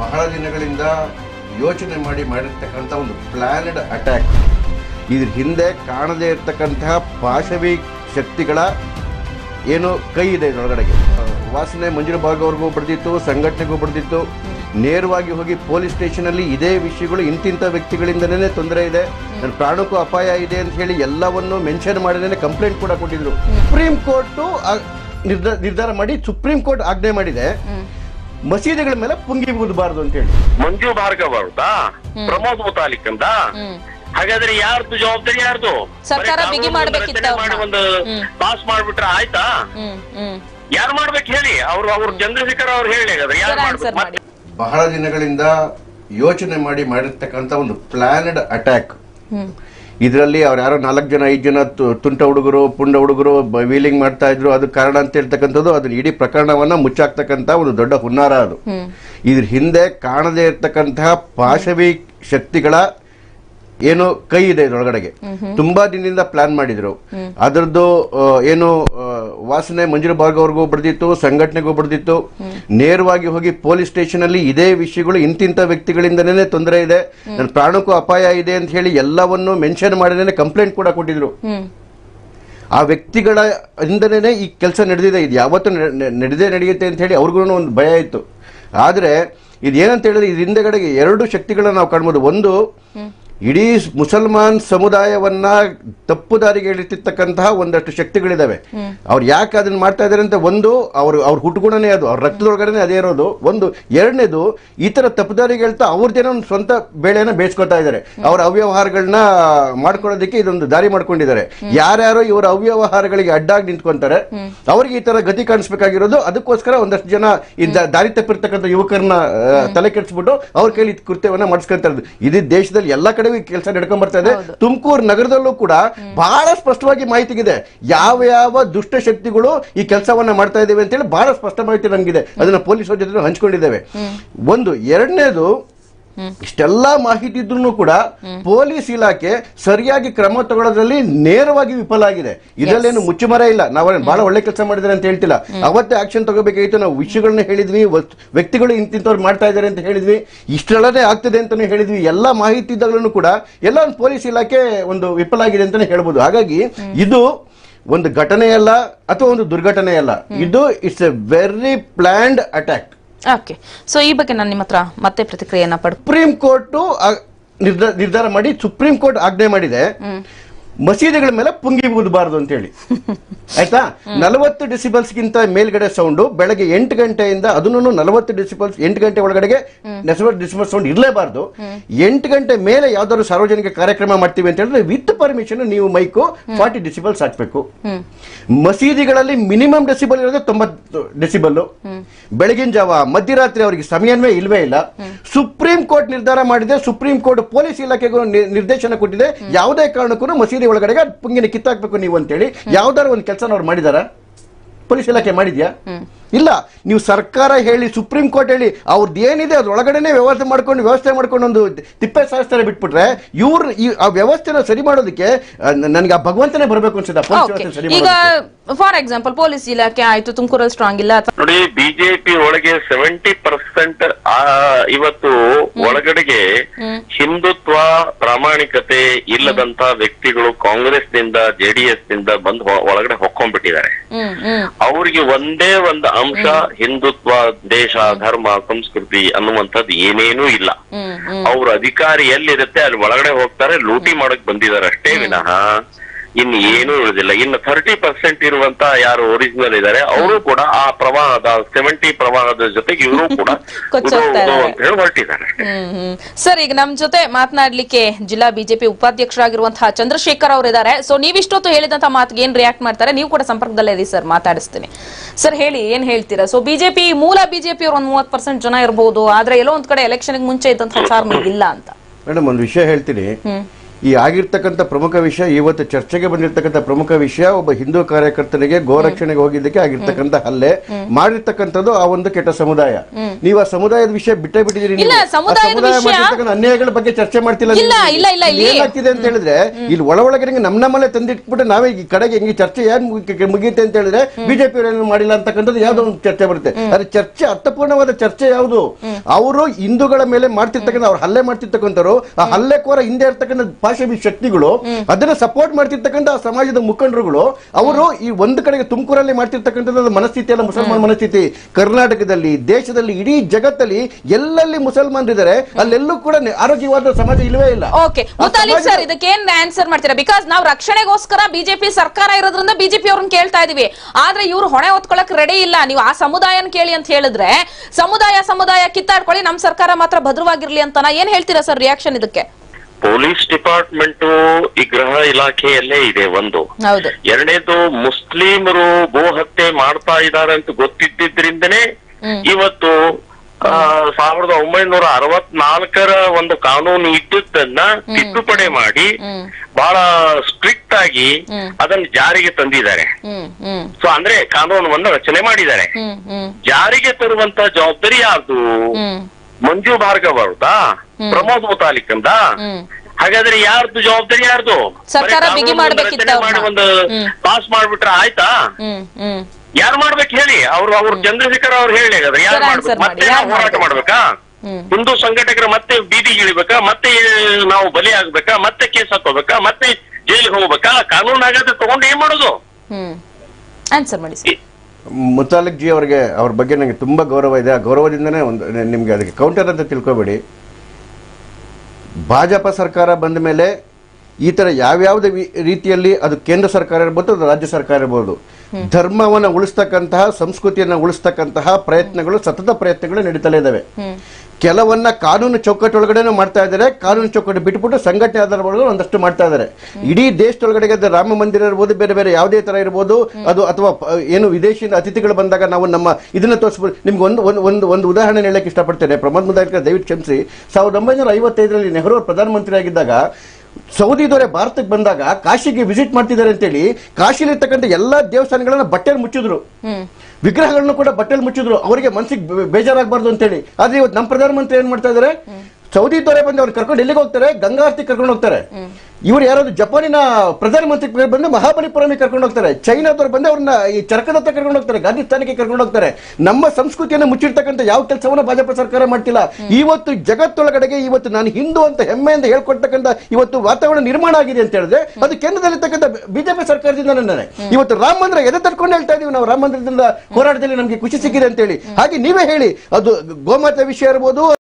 ಬಹಳ ದಿನಗಳಿಂದ ಯೋಚನೆ ಮಾಡಿ ಮಾಡಿರ್ತಕ್ಕಂಥ ಒಂದು ಪ್ಲಾನ್ಡ್ ಅಟ್ಯಾಕ್ ಇದ್ರ ಹಿಂದೆ ಕಾಣದೇ ಇರತಕ್ಕಂತಹ ಪಾಶವಿ ಶಕ್ತಿಗಳ ಏನು ಕೈ ಇದೆ ಇದರೊಳಗಡೆಗೆ ವಾಸನೆ ಮಂಜುಳ ಭಾಗವ್ರಿಗೂ ಬಡ್ದಿತ್ತು ಸಂಘಟನೆಗೂ ಬಡ್ದಿತ್ತು ನೇರವಾಗಿ ಹೋಗಿ ಪೊಲೀಸ್ ಸ್ಟೇಷನಲ್ಲಿ ಇದೇ ವಿಷಯಗಳು ಇಂತಿಂಥ ವ್ಯಕ್ತಿಗಳಿಂದನೇ ತೊಂದರೆ ಇದೆ ನನ್ನ ಪ್ರಾಣಕ್ಕೂ ಅಪಾಯ ಇದೆ ಅಂತ ಹೇಳಿ ಎಲ್ಲವನ್ನು ಮೆನ್ಷನ್ ಮಾಡಿನೇ ಕಂಪ್ಲೇಂಟ್ ಕೂಡ ಕೊಟ್ಟಿದ್ರು ಸುಪ್ರೀಂ ಕೋರ್ಟು ನಿರ್ಧಾರ ನಿರ್ಧಾರ ಮಾಡಿ ಸುಪ್ರೀಂ ಕೋರ್ಟ್ ಆಜ್ಞೆ ಮಾಡಿದೆ ಮಸೀದಿಗಳ ಮೇಲೆ ಪುಂಗಿ ಬೂದಬಾರದು ಅಂತ ಹೇಳಿ ಮಂಜು ಭಾರ್ಗವ್ ಅವ್ರದಾ ಪ್ರಮೋದ್ ಮುತಾಲಿಕ್ ಅಂತ ಹ್ಮ್ ಹಾಗಾದ್ರೆ ಯಾರ್ದು ಜವಾಬ್ದಾರಿ ಯಾರ್ದು ಸರ್ಕಾರ ಬರೀ ಬಿಗಿ ಕಾನೂನು ಮಾಡ್ಬೇಕಿತ್ತು ರಚನೆ ಮಾಡಿ ಅವ್ರನ್ನ. ಒಂದು ಹ್ಮ್. ಪಾಸ್ ಮಾಡ್ಬಿಟ್ರೆ ಆಯ್ತಾ ಹ್ಮ್ ಹ್ಮ್ ಯಾರು ಮಾಡ್ಬೇಕು ಹೇಳಿ ಅವ್ರು ಅವ್ರು ಚಂದ್ರಶೇಖರ್ ಅವ್ರು ಹೇಳಿ ಹಾಗಾದ್ರೆ ಯಾರು ಸರ್ ಆನ್ಸರ್ ಮಾಡ್ಬೇಕು ಮಾಡಿ ಬಹಳ ದಿನಗಳಿಂದ ಯೋಚನೆ ಮಾಡಿ ಮಾಡಿರ್ತಕ್ಕಂಥ ಒಂದು ಪ್ಲಾನ್ಡ್ ಅಟ್ಯಾಕ್ ಹ್ಮ್ ಇದರಲ್ಲಿ ಅವ್ರು ಯಾರೋ ನಾಲ್ಕು ಜನ ಐದು ಜನ ತು- ತುಂಟ ಹುಡುಗರು ಪುಂಡ ಹುಡುಗರು ವೀಲಿಂಗ್ ಮಾಡ್ತಾ ಇದ್ರು ಅದು ಕಾರಣ ಅಂತ ಹೇಳ್ತಕ್ಕಂಥದ್ದು ಅದನ್ನ ಇಡೀ ಪ್ರಕರಣವನ್ನ ಮುಚ್ಚಾಕ್ತಕ್ಕಂಥ ಒಂದು ದೊಡ್ಡ ಹುನ್ನಾರ ಅದು ಹ್ಮ್ ಇದ್ರ ಹಿಂದೆ ಕಾಣದೇ ಇರತಕ್ಕಂತಹ ಪಾಶವಿ ಶಕ್ತಿಗಳ ಏನು ಕೈ ಇದೆ ಇದರೊಳಗಡೆಗೆ ತುಂಬಾ ದಿನದಿಂದ ಪ್ಲಾನ್ ಮಾಡಿದ್ರು ಅದರದ್ದು ಆ, ಏನು ಆ, ವಾಸನೆ ಮಂಜುಳ ಭಾಗವ್ರಿಗೂ ಬಡ್ದಿತ್ತು ಸಂಘಟನೆಗೂ ಬಡ್ದಿತ್ತು ನೇರವಾಗಿ ಹೋಗಿ ಪೊಲೀಸ್ ಸ್ಟೇಷನಲ್ಲಿ ಇದೇ ವಿಷಯಗಳು ಇಂತಿಂಥ ವ್ಯಕ್ತಿಗಳಿಂದನೇ ತೊಂದರೆ ಇದೆ ನನ್ನ ಪ್ರಾಣಕ್ಕೂ ಅಪಾಯ ಇದೆ ಅಂತ ಹೇಳಿ ಎಲ್ಲವನ್ನು ಮೆನ್ಷನ್ ಮಾಡಿನೇ ಕಂಪ್ಲೇಂಟ್ ಕೂಡ ಕೊಟ್ಟಿದ್ರು ಹ್ಮ್ ಆ ವ್ಯಕ್ತಿಗಳ ಇಂದನೇ ಈ ಕೆಲಸ ನಡೆದಿದೆ ಇದು ಯಾವತ್ತೂ ನಡೆ- ನೆ- ನಡೆದೇ ನಡೆಯುತ್ತೆ ಅಂತ ಹೇಳಿ ಅವ್ರಿಗೂ ಒಂದು ಭಯ ಇತ್ತು ಆದರೆ ಇದು ಏನಂತ ಹೇಳಿದ್ರೆ ಇದು ಹಿಂದೆಗಡೆಗೆ ಎರಡು ಶಕ್ತಿಗಳನ್ನ ನಾವು ಕಾಣ್ಬೋದು ಒಂದು ಇಡೀ ಮುಸಲ್ಮಾನ್ ಸಮುದಾಯವನ್ನ ತಪ್ಪು ದಾರಿಗೆ ಎಳಿತಿರ್ತಕ್ಕಂತಹ ಒಂದಷ್ಟು ಶಕ್ತಿಗಳಿದಾವೆ ಅವ್ರು ಯಾಕೆ ಅದನ್ನ ಮಾಡ್ತಾ ಇದಾರೆ ಅಂತ ಒಂದು ಅವ್ರ ಅವ್ರ ಹುಟ್ಟುಗುಣನೇ ಅದು ಅವ್ರ ರಕ್ತದೊಳಗಡೆ ಅದೇ ಇರೋದು ಒಂದು ಎರಡನೇದು ಈ ತರ ತಪ್ಪು ದಾರಿಗೆ ಹೇಳ್ತಾ ಅವ್ರದ್ದೇನೋ ಒಂದು ಸ್ವಂತ ಬೇಳೆನ ಬೇಯಿಸ್ಕೊತಾ ಇದ್ದಾರೆ ಅವ್ರ ಅವ್ಯವಹಾರಗಳನ್ನ ಮಾಡ್ಕೊಳ್ಳೋದಕ್ಕೆ ಇದೊಂದು ದಾರಿ ಮಾಡ್ಕೊಂಡಿದ್ದಾರೆ ಯಾರ್ಯಾರೋ ಇವರ ಅವ್ಯವಹಾರಗಳಿಗೆ ಅಡ್ಡಾಗಿ ನಿಂತ್ಕೊಂತಾರೆ ಅವ್ರಿಗೆ ಈ ತರ ಗತಿ ಕಾಣಿಸ್ಬೇಕಾಗಿರೋದು ಅದಕ್ಕೋಸ್ಕರ ಒಂದಷ್ಟು ಜನ ಈ ದ- ದಾರಿ ತಪ್ಪಿರ್ತಕ್ಕಂಥ ಯುವಕರನ್ನ ಆ, ತಲೆ ಕೆಡಿಸ್ಬಿಟ್ಟು ಅವ್ರ ಕೈಲಿ ಇದ್ ಕೃತ್ಯವನ್ನ ಮಾಡಿಸ್ಕೊಂತ ಇರೋದು ಇದು ದೇಶದಲ್ಲಿ ಎಲ್ಲಾ ಕಡೆಗೂ ಕೆಲಸ ನಡ್ಕೊಂಡ್ ಬರ್ತಾ ಇದೆ ತುಮಕೂರು ನಗರದಲ್ಲೂ ಕೂಡ ಬಹಳ ಸ್ಪಷ್ಟವಾಗಿ ಮಾಹಿತಿಗಿದೆ ಯಾವ ಯಾವ ದುಷ್ಟ ಶಕ್ತಿಗಳು ಈ ಕೆಲಸವನ್ನ ಮಾಡ್ತಾ ಇದ್ದೇವೆ ಅಂತ ಹೇಳಿ ಬಹಳ ಸ್ಪಷ್ಟ ಮಾಹಿತಿ ನಮಗಿದೆ ಅದನ್ನ ಪೊಲೀಸರ ಜೊತೆ ಹಂಚ್ಕೊಂಡಿದ್ದೇವೆ ಒಂದು ಎರಡನೇದು ಇಷ್ಟೆಲ್ಲ ಮಾಹಿತಿ ಇದ್ರೂ ಕೂಡ ಪೊಲೀಸ್ ಇಲಾಖೆ ಸರಿಯಾಗಿ ಕ್ರಮ ತಗೊಳ್ಳೋದ್ರಲ್ಲಿ ನೇರವಾಗಿ ವಿಫಲ ಆಗಿದೆ ಇದರಲ್ಲೇನು ಮುಚ್ಚುಮರ ಇಲ್ಲ ನಾವೇನು ಬಹಳ ಒಳ್ಳೆ ಕೆಲಸ ಮಾಡಿದ್ದಾರೆ ಅಂತ ಹೇಳ್ತಿಲ್ಲ ಅವತ್ತೇ ಆಕ್ಷನ್ ತಗೋಬೇಕಾಗಿತ್ತು ನಾವು ವಿಷಯಗಳನ್ನ ಹೇಳಿದ್ವಿ ವಸ್ತು- ವ್ಯಕ್ತಿಗಳು ಇಂತಿಂತವ್ರು ಮಾಡ್ತಾ ಇದ್ದಾರೆ ಅಂತ ಹೇಳಿದ್ವಿ ಇಷ್ಟರಲ್ಲದೆ ಆಗ್ತದೆ ಅಂತಾನೆ ಹೇಳಿದ್ವಿ ಎಲ್ಲ ಮಾಹಿತಿ ಇದ್ದಾಗಲೂ ಕೂಡ ಎಲ್ಲ ಒಂದು ಪೊಲೀಸ್ ಇಲಾಖೆ ಒಂದು ವಿಫಲ ಆಗಿದೆ ಅಂತಾನೆ ಹೇಳ್ಬೋದು ಹಾಗಾಗಿ ಇದು ಒಂದು ಘಟನೆ ಅಲ್ಲ ಅಥವಾ ಒಂದು ದುರ್ಘಟನೆ ಅಲ್ಲ ಇದು it's a very planned attack okay so ಈ ಬಗ್ಗೆ ನಾನು ನಿಮ್ಮ ಹತ್ರ ಮತ್ತೆ ಪ್ರತಿಕ್ರಿಯೆಯನ್ನ ಪಡ್ ಸುಪ್ರೀಂ ಕೋರ್ಟ್ ನಿರ್ಧಾರ ನಿರ್ಧಾರ ಮಾಡಿ ಸುಪ್ರೀಂ ಕೋರ್ಟ್ ಆಜ್ಞೆ ಮಾಡಿದೆ ಮಸೀದಿಗಳ ಮೇಲೆ ಪುಂಗಿ ಬೂದಬಾರದು ಅಂತ ಹೇಳಿ ಆಯ್ತಾ ನಲವತ್ತು ಡೆಸಿಬಲ್ಸ್ ಗಿಂತ ಮೇಲ್ಗಡೆ ಸೌಂಡ್ ಬೆಳಗ್ಗೆ ಎಂಟು ಗಂಟೆಯಿಂದ ಅದನ್ನು ನಲವತ್ತು ಡೆಸಿಬಲ್ಸ್ ಎಂಟು ಗಂಟೆ ಒಳಗಡೆಗೆ ನಲವತ್ತು ಡೆಸಿಬಲ್ ಸೌಂಡ್ ಇರಲೇಬಾರ್ದು ಎಂಟು ಗಂಟೆ ಮೇಲೆ ಯಾವ್ದಾದ್ರು ಸಾರ್ವಜನಿಕ ಕಾರ್ಯಕ್ರಮ ಮಾಡ್ತೀವಿ ಅಂತ ಹೇಳಿದ್ರೆ ವಿತ್ ಪರ್ಮಿಷನ್ ನೀವು ಮೈಕು ಫಾರ್ಟಿ ಡೆಸಿಬಲ್ಸ್ ಹಾಕ್ಬೇಕು ಮಸೀದಿಗಳಲ್ಲಿ ಮಿನಿಮಮ್ ಡೆಸಿಬಲ್ ಇರೋದು ತೊಂಬತ್ತು ಡೆಸಿಬಲ್ ಬೆಳಗಿನ ಜಾವ ಮಧ್ಯರಾತ್ರಿ ಅವರಿಗೆ ಸಮಯನೇ ಇಲ್ವೇ ಇಲ್ಲ ಸುಪ್ರೀಂ ಕೋರ್ಟ್ ನಿರ್ಧಾರ ಮಾಡಿದೆ ಸುಪ್ರೀಂ ಕೋರ್ಟ್ ಪೊಲೀಸ್ ಇಲಾಖೆಗೂ ನಿ- ನಿರ್ದೇಶನ ಕೊಟ್ಟಿದೆ ಯಾವುದೇ ಕಾರಣಕ್ಕೂ ಮಸೀದಿ ಒಳಗಡೆಗೆ ಪುಂಗಿನ ಕಿತ್ತಾಕ್ಬೇಕು ನೀವು ಅಂತೇಳಿ ಯಾವ್ದಾದ್ರು ಒಂದು ಕೆಲಸ ಅವ್ರು ಮಾಡಿದಾರ ಪೊಲೀಸ್ ಇಲಾಖೆ ಮಾಡಿದ್ಯಾ ಇಲ್ಲ ನೀವು ಸರ್ಕಾರ ಹೇಳಿ ಸುಪ್ರೀಂ ಕೋರ್ಟ್ ಹೇಳಿ ಅವ್ರದ್ದು ಏನಿದೆ ಅದ್ರೊಳಗಡೆನೆ ವ್ಯವಸ್ಥೆ ಮಾಡ್ಕೊಂಡು ವ್ಯವಸ್ಥೆ ಮಾಡ್ಕೊಂಡು ಒಂದು ತಿಪ್ಪೆ ಸಾಯಿಸ್ತಾರೆ ಬಿಟ್ಬಿಟ್ರೆ ಇವ್ರು ಈ ಆ ವ್ಯವಸ್ಥೆನ ಸರಿ ಮಾಡೋದಕ್ಕೆ ಆ, ನ- ನನಗೆ ಆ ಭಗವಂತನೇ ಬರಬೇಕು ಅನ್ಸುತ್ತೆ ಆ ಪೊಲೀಸ್ ಓಕೆ ವ್ಯವಸ್ಥೆ ಸರಿ ಈಗ ಮಾಡೋದಕ್ಕೆ. ಫಾರ್ ಎಕ್ಸಾಂಪಲ್ ಪೊಲೀಸ್ ಇಲಾಖೆ ಆಯ್ತು ತುಮಕೂರಲ್ಲಿ ಸ್ಟ್ರಾಂಗ್ ಇಲ್ಲ ಅಥವಾ ನೋಡಿ ಬಿಜೆಪಿ ಒಳಗೆ ಸೆವೆಂಟಿ ಪರ್ಸೆಂಟ್ ಇವತ್ತು ಒಳಗಡೆಗೆ ಹಿಂದುತ್ವ ಪ್ರಾಮಾಣಿಕತೆ ಇಲ್ಲದಂತ ವ್ಯಕ್ತಿಗಳು ಕಾಂಗ್ರೆಸ್ ನಿಂದ ಜೆಡಿಎಸ್ ನಿಂದ ಬಂದು ಹೊ- ಒಳಗಡೆ ಹೊಕ್ಕೊಂಡ್ಬಿಟ್ಟಿದ್ದಾರೆ ಹ್ಮ್ ಹ್ಮ್ ಅವ್ರಿಗೆ ಒಂದೇ ಒಂದು ಅಂಶ ಹಿಂದುತ್ವ ದೇಶ ಧರ್ಮ ಸಂಸ್ಕೃತಿ ಅನ್ನುವಂಥದ್ದು ಏನೇನೂ ಇಲ್ಲ ಹ್ಮ್ ಹ್ಮ್ ಅವ್ರ ಅಧಿಕಾರಿ ಎಲ್ಲಿರುತ್ತೆ ಅಲ್ಲಿ ಒಳಗಡೆ ಹೋಗ್ತಾರೆ ಲೂಟಿ ಮಾಡಕ್ ಬಂದಿದ್ದಾರೆ ಅಷ್ಟೇ ವಿನಃ ಇನ್ನು ಏನೂ ಇರುವುದಿಲ್ಲ ಇನ್ನು ಥರ್ಟಿ ಪರ್ಸೆಂಟ್ ಇರುವಂತ ಯಾರು ಒರಿಜಿನಲ್ ಇದ್ದಾರೆ ಅವರು ಕೂಡ ಆ ಪ್ರವಾಹದ ಸೆವೆಂಟಿ ಪ್ರವಾಹದ ಜೊತೆಗೆ ಇವರು ಕೂಡ ಕೊಚ್ಚೋಗ್ತಾ ಉದೋ- ಉದೋ ಇದ್ದಾರೆ. ಅಂತ ಹೇಳಿ ಹೊರಟಿದ್ದಾರೆ ಅಷ್ಟೇ ಹ್ಮ್ ಹ್ಮ್ ಸರ್ ಈಗ ನಮ್ ಜೊತೆ ಮಾತನಾಡ್ಲಿಕ್ಕೆ ಜಿಲ್ಲಾ ಬಿಜೆಪಿ ಉಪಾಧ್ಯಕ್ಷರಾಗಿರುವಂತಹ ಚಂದ್ರಶೇಖರ್ ಅವರಿದ್ದಾರೆ ಸೊ ನೀವಿಷ್ಟೊತ್ತು ಹೇಳಿದಂತಹ ಮಾತಿಗೆ ಏನ್ ರಿಯಾಕ್ಟ್ ಮಾಡ್ತಾರೆ ನೀವು ಕೂಡ ಸಂಪರ್ಕದಲ್ಲೇ ಇರಿ ಸರ್ ಮಾತಾಡಿಸ್ತೀನಿ ಸರ್ ಹೇಳಿ ಏನ್ ಹೇಳ್ತೀರಾ ಸೊ ಬಿಜೆಪಿ ಮೂಲ ಬಿಜೆಪಿ ಅವ್ರು ಒಂದ್ ಮೂವತ್ ಪರ್ಸೆಂಟ್ ಜನ ಇರಬಹುದು ಆದ್ರೆ ಎಲ್ಲೋ ಒಂದ್ ಕಡೆ ಎಲೆಕ್ಷನ್ ಮುಂಚೆ ಇದ್ದಂತಹ ಚಾರ್ಮ್ ಇಲ್ಲ ಅಂತ ಮೇಡಮ್ ಒಂದು ವಿಷಯ ಹೇಳ್ತೀನಿ ಈ ಆಗಿರ್ತಕ್ಕಂಥ ಪ್ರಮುಖ ವಿಷಯ ಇವತ್ತು ಚರ್ಚೆಗೆ ಬಂದಿರತಕ್ಕಂಥ ಪ್ರಮುಖ ವಿಷಯ ಒಬ್ಬ ಹಿಂದೂ ಕಾರ್ಯಕರ್ತನಿಗೆ ಗೋರಕ್ಷಣೆಗೆ ಹೋಗಿದ್ದಕ್ಕೆ ಆಗಿರ್ತಕ್ಕಂಥ ಹಲ್ಲೆ ಮಾಡಿರ್ತಕ್ಕಂಥದ್ದು ಆ ಒಂದು ಕೆಟ್ಟ ಸಮುದಾಯ ನೀವು ಆ ಸಮುದಾಯದ ವಿಷಯ ಬಿಟ್ಟೇ ಬಿಟ್ಟಿದ್ದೀರಿ ನೀವು. ಇಲ್ಲ, ಆ ಸಮುದಾಯದ ಸಮುದಾಯ ವಿಷಯ- ಮಾಡಿರ್ತಕ್ಕಂಥ ಅನ್ಯಾಯಗಳ ಬಗ್ಗೆ ಚರ್ಚೆ ಮಾಡ್ತಿಲ್ಲ ನೀವು. ಇಲ್ಲ, ಇಲ್ಲ, ಇಲ್ಲ, ಇಲ್ಲಿ- ಏನಾಗ್ತಿದೆ ಅಂತ ಹೇಳಿದ್ರೆ ಇಲ್ಲಿ ಒಳ ಒಳಗಡೆ ನಮ್ ನಮ್ಮಲ್ಲೇ ತಂದಿಟ್ಬಿಟ್ಟು ನಾವೇ ಈ ಕಡೆಗೆ ಹಿಂಗೆ ಚರ್ಚೆ ಏನ್ ಮುಗಿ- ಮುಗಿಯುತ್ತೆ ಅಂತ ಹೇಳಿದ್ರೆ ಬಿಜೆಪಿ ಏನು ಮಾಡಿಲ್ಲ ಅಂತಕ್ಕಂಥದ್ದು ಯಾವ್ದೋ ಒಂದು ಚರ್ಚೆ ಬರುತ್ತೆ ಆದ್ರೆ ಚರ್ಚೆ ಅರ್ಥಪೂರ್ಣವಾದ ಚರ್ಚೆ ಯಾವುದು ಅವರು ಹಿಂದೂಗಳ ಮೇಲೆ ಮಾಡ್ತಿರ್ತಕ್ಕಂಥ ಅವ್ರು ಹಲ್ಲೆ ಮಾಡ್ತಿರ್ತಕ್ಕಂಥವ್ರು ಆ ಹಲ್ಲೆಕೋರ ಹಿಂದೆ ಇರ್ತಕ್ಕಂಥ ಪಾಶವಿ ಶಕ್ತಿಗಳು ಅದನ್ನ ಸಪೋರ್ಟ್ ಮಾಡ್ತಿರ್ತಕ್ಕಂಥ ಆ ಸಮಾಜದ ಮುಖಂಡರುಗಳು ಅವರು ಈ ಒಂದು ಕಡೆಗೆ ತುಮಕೂರಲ್ಲಿ ಮಾಡ್ತಿರ್ತಕ್ಕಂಥದ್ದು ಮನಸ್ಥಿತಿ ಅಲ್ಲ ಮುಸಲ್ಮಾನ್ ಮನಸ್ಥಿತಿ ಕರ್ನಾಟಕದಲ್ಲಿ ದೇಶದಲ್ಲಿ ಇಡೀ ಜಗತ್ತಲ್ಲಿ ಎಲ್ಲೆಲ್ಲಿ ಮುಸಲ್ಮಾನರಿದ್ದಾರೆ ಅಲ್ಲೆಲ್ಲೂ ಕೂಡ ನೆ- ಆರೋಗ್ಯವಾದ ಸಮಾಜ ಇಲ್ಲವೇ ಇಲ್ಲ ಓಕೆ ಆ ಮುತಾಲಿಬ್ ಸಮಾಜದ- ಸರ್ ಇದಕ್ಕೆ ಏನ್ ಆನ್ಸರ್ ಮಾಡ್ತೀರಾ ಬಿಕಾಸ್ ನಾವು ರಕ್ಷಣೆಗೋಸ್ಕರ ಬಿಜೆಪಿ ಸರ್ಕಾರ ಇರೋದ್ರಿಂದ ಬಿಜೆಪಿ ಅವ್ರನ್ನ ಕೇಳ್ತಾ ಇದೀವಿ ಆದ್ರೆ ಇವ್ರು ಹೊಣೆ ಹೊತ್ಕೊಳಕ್ ರೆಡಿ ಇಲ್ಲ ನೀವು ಆ ಸಮುದಾಯನ ಕೇಳಿ ಅಂತ ಹೇಳಿದ್ರೆ ಸಮುದಾಯ ಸಮುದಾಯ ಕಿತ್ತಾಡ್ಕೊಳ್ಳಿ ನಮ್ ಸರ್ಕಾರ ಮಾತ್ರ ಭದ್ರವಾಗಿರ್ಲಿ ಅಂತನಾ ಏನ್ ಹೇಳ್ತೀರಾ ಸರ್ ರಿಯಾಕ್ಷನ್ ಇದಕ್ಕೆ ಪೊಲೀಸ್ ಡಿಪಾರ್ಟ್ಮೆಂಟ್ ಈ ಗೃಹ ಇಲಾಖೆಯಲ್ಲೇ ಇದೆ ಒಂದು ಹೌದು ಎರಡನೇದು ಮುಸ್ಲಿಮರು ಗೋ ಹತ್ಯೆ ಮಾಡ್ತಾ ಇದ್ದಾರೆ ಅಂತ ಗೊತ್ತಿದ್ದಿದ್ರಿಂದನೇ ಇವತ್ತು ಆ, ಸಾವಿರದ ಒಂಬೈನೂರ ಅರವತ್ನಾಲ್ಕರ ಒಂದು ಕಾನೂನು ಇದ್ದದ್ದನ್ನ ತಿದ್ದುಪಡಿ ಮಾಡಿ ಬಹಳ ಸ್ಟ್ರಿಕ್ಟ್ ಆಗಿ ಅದನ್ನ ಜಾರಿಗೆ ತಂದಿದ್ದಾರೆ ಹ್ಮ್ ಹ್ಮ್ ಸೊ ಅಂದ್ರೆ ಕಾನೂನನ್ನು ರಚನೆ ಮಾಡಿದ್ದಾರೆ ಹ್ಮ್ ಹ್ಮ್ ಜಾರಿಗೆ ತರುವಂತ ಜವಾಬ್ದಾರಿ ಯಾರ್ದು ಹ್ಮ್ ಮಂಜು ಭಾರ್ಗವ್ ಅವ್ರದಾ ಪ್ರಮೋದ್ ಮುತಾಲಿಕ್ ಅಂದ ಹ್ಮ್. ಹಾಗಾದ್ರೆ ಯಾರ್ದು ಜವಾಬ್ದಾರಿ ಯಾರ್ದು ಸರ್ಕಾರ ಬರೀ ಬಿಗಿ ಕಾನೂನನ್ನ ಮಾಡ್ಬೇಕಿತ್ತು ರಚನೆ ಮಾಡಿ ಅವ್ರನ್ನ. ಒಂದು ಹ್ಮ್. ಪಾಸ್ ಮಾಡ್ಬಿಟ್ರೆ ಆಯ್ತಾ ಹ್ಮ್ ಹ್ಮ್ ಯಾರು ಮಾಡ್ಬೇಕು ಹೇಳಿ ಅವ್ರು ಅವ್ರು ಚಂದ್ರಶೇಖರ್ ಅವ್ರು ಹೇಳಿ ಹಾಗಾದ್ರೆ ಯಾರು ಸರ್, ಮಾಡ್ಬೇಕು answer ಮಾಡಿ. ಮತ್ತೆ ಯಾರ್ ನಾವು ಹೋರಾಟ ಮಾಡ್ಬೇಕು? ಮಾಡ್ಬೇಕಾ ಹ್ಮ್. ಹಿಂದೂ ಸಂಘಟಕರು ಮತ್ತೆ ಬೀದಿಗೆ ಇಳಿಬೇಕಾ ಮತ್ತೆ ನಾವು ಬಲಿ ಆಗ್ಬೇಕಾ ಮತ್ತೆ ಕೇಸ್ ಹಾಕೋಬೇಕಾ ಮತ್ತೆ ಜೈಲಿಗೆ ಹೋಗ್ಬೇಕಾ ಕಾನೂನು ಹಾಗಾದ್ರೆ ತಗೊಂಡು ಏನ್ ಮಾಡೋದು ಹ್ಮ್ ಆನ್ಸರ್ ಮಾಡಿ ಸರ್ ಮುತಾಲಿಕ್ ಜಿ ಅವರಿಗೆ ಅವ್ರ ಬಗ್ಗೆ ನನಗೆ ತುಂಬ ಗೌರವ ಇದೆ ಆ ಗೌರವದಿಂದನೇ ಒಂದು ನೆ- ನಿಮ್ಗೆ ಅದಕ್ಕೆ ಕೌಂಟರ್ ಅಂತ ತಿಳ್ಕೊಬೇಡಿ ಭಾಜಪ ಸರ್ಕಾರ ಬಂದ ಮೇಲೆ ಈ ಥರ ಯಾವ್ಯಾವ್ದು ವಿ- ರೀತಿಯಲ್ಲಿ ಅದು ಕೇಂದ್ರ ಸರ್ಕಾರ ಇರ್ಬೋದು ಅದು ರಾಜ್ಯ ಸರ್ಕಾರ ಇರ್ಬೋದು ಧರ್ಮವನ್ನು ಉಳಿಸ್ತಕ್ಕಂತಹ ಸಂಸ್ಕೃತಿಯನ್ನು ಉಳಿಸ್ತಕ್ಕಂತಹ ಪ್ರಯತ್ನಗಳು ಸತತ ಪ್ರಯತ್ನಗಳು ನಡೀತಲೇ ಇದ್ದಾವೆ ಕೆಲವನ್ನ ಕಾನೂನು ಚೌಕಟ್ಟೊಳಗಡೆನೂ ಮಾಡ್ತಾ ಇದ್ದಾರೆ ಕಾನೂನು ಚೌಕಟ್ಟು ಬಿಟ್ಬಿಟ್ಟು ಸಂಘಟನೆ ಆಧಾರ ಒಳಗೆ ಒಂದಷ್ಟು ಮಾಡ್ತಾ ಇದ್ದಾರೆ ಇಡೀ ದೇಶದೊಳಗಡೆ ಅದು ರಾಮ ಮಂದಿರ ಇರ್ಬೋದು ಬೇರೆ ಬೇರೆ ಯಾವುದೇ ತರ ಇರ್ಬೋದು ಅದು ಅಥವಾ ಪ- ಏನು ವಿದೇಶಿಯಿಂದ ಅತಿಥಿಗಳು ಬಂದಾಗ ನಾವು ನಮ್ಮ ಇದನ್ನ ತೋರಿಸ್ಬೋದು ನಿಮ್ಗೆ ಒಂದು ಒಂದು ಒಂದು ಒಂದು ಉದಾಹರಣೆ ಹೇಳಕ್ಕೆ ಇಷ್ಟಪಡ್ತೇನೆ ಪ್ರಮೋದ್ ಮುದಾಯ್ಕರ್ ದಯವಿಟ್ಟು ಕ್ಷಮಿಸಿ ಸಾವಿರದ ಒಂಬೈನೂರ ಐವತ್ತೈದರಲ್ಲಿ ನೆಹರು ಅವರು ಪ್ರಧಾನಮಂತ್ರಿ ಆಗಿದ್ದಾಗ ಸೌದಿ ದೊರೆ ಭಾರತಕ್ಕೆ ಬಂದಾಗ ಕಾಶಿಗೆ ವಿಸಿಟ್ ಮಾಡ್ತಿದ್ದಾರೆ ಅಂತೇಳಿ ಕಾಶಿಲಿರ್ತಕ್ಕಂಥ ಎಲ್ಲಾ ದೇವಸ್ಥಾನಗಳನ್ನ ಬಟ್ಟೆಯಲ್ಲಿ ಮುಚ್ಚಿದ್ರು ವಿಗ್ರಹಗಳನ್ನು ಕೂಡ ಬಟ್ಟೆಯಲ್ಲಿ ಮುಚ್ಚಿದ್ರು ಅವರಿಗೆ ಮನಸ್ಸಿಗೆ ಬೇ- ಬೇಜಾರಾಗಬಾರ್ದು ಅಂತೇಳಿ ಆದ್ರೆ ಇವತ್ತು ನಮ್ಮ ಪ್ರಧಾನಮಂತ್ರಿ ಏನ್ ಮಾಡ್ತಾ ಇದಾರೆ ಸೌದಿ ದೊರೆ ಬಂದು ಅವ್ರು ಕರ್ಕೊಂಡು ಎಲ್ಲಿಗೆ ಹೋಗ್ತಾರೆ ಗಂಗಾ ಆರತಿ ಕರ್ಕೊಂಡು ಹೋಗ್ತಾರೆ ಇವರು ಯಾರಾದ್ರು ಜಪಾನಿನ ಪ್ರಧಾನಮಂತ್ರಿ ಬಂದು ಮಹಾಬಲಿಪುರಮಿಗೆ ಕರ್ಕೊಂಡು ಹೋಗ್ತಾರೆ ಚೈನಾದವ್ರು ಬಂದು ಅವ್ರನ್ನ ಈ ಚರಕದ ಹತ್ರ ಕರ್ಕೊಂಡು ಹೋಗ್ತಾರೆ ಗಾಂಧಿ ಸ್ಥಾನಕ್ಕೆ ಕರ್ಕೊಂಡು ಹೋಗ್ತಾರೆ ನಮ್ಮ ಸಂಸ್ಕೃತಿಯನ್ನು ಮುಚ್ಚಿರ್ತಕ್ಕಂಥ ಯಾವ ಕೆಲಸವನ್ನು ಭಾಜಪ ಸರ್ಕಾರ ಮಾಡ್ತಿಲ್ಲ ಇವತ್ತು ಜಗತ್ತೊಳಗಡೆಗೆ ಇವತ್ತು ನಾನು ಹಿಂದೂ ಅಂತ ಹೆಮ್ಮೆಯಿಂದ ಹೇಳ್ಕೊಡ್ತಕ್ಕಂಥ ಇವತ್ತು ವಾತಾವರಣ ನಿರ್ಮಾಣ ಆಗಿದೆ ಅಂತ ಹೇಳಿದ್ರೆ ಅದು ಕೇಂದ್ರದಲ್ಲಿರ್ತಕ್ಕಂಥ ಬಿಜೆಪಿ ಸರ್ಕಾರದಿಂದ ನನ್ನೇ ಇವತ್ತು ರಾಮ ಮಂದಿರ ಎದೆ ತಟ್ಕೊಂಡು ಹೇಳ್ತಾ ಇದೀವಿ ನಾವು ರಾಮ ಮಂದಿರದಿಂದ ಹೋರಾಟದಲ್ಲಿ ನಮಗೆ ಖುಷಿ ಸಿಕ್ಕಿದೆ ಅಂತ ಹೇಳಿ ಹಾಗೆ ನೀವೇ ಹೇಳಿ ಅದು ಗೋಮಾತೆ ವಿಷಯ ಇರ್ಬೋದು